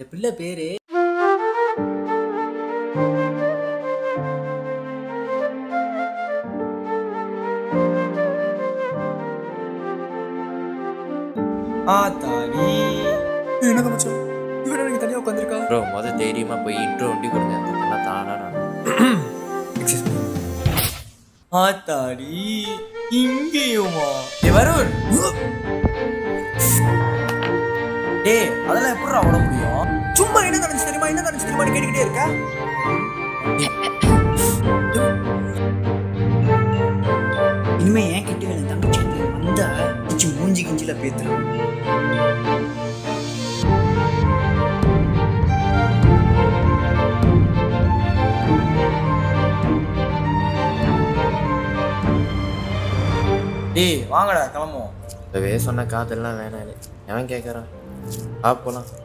இந்த பிள்ளை பேரு ஆத்தாடி என்னங்க மச்சான் இவன் எனக்கு தனியா உட்காந்துருக்கா ப்ரோ மொதல் தைரியமாக போய் இன்ட்ரோ ஒண்டி கொடுங்க அந்த பண்ண தானா ஆத்தாடி இங்கேயுமா ஏ வருண் டேய் அதெல்லாம் எப்படிடா விட முடியும் சும்மா என்ன நடந்துச்சு தெரியுமா என்ன நடந்துச்சு தெரியுமா கேட்டுக்கிட்டே இருக்க இனிமே ஏன் கிட்ட என் தங்கச்சி கிட்ட வந்தா இச்சு மூஞ்சி கிஞ்சில பேத்துறேன் டேய் வாங்கடா கிளம்புவோம் இப்போவே சொன்ன காதெல்லாம் வேணாம் எவன் கேட்குறான் ஆ போலாம்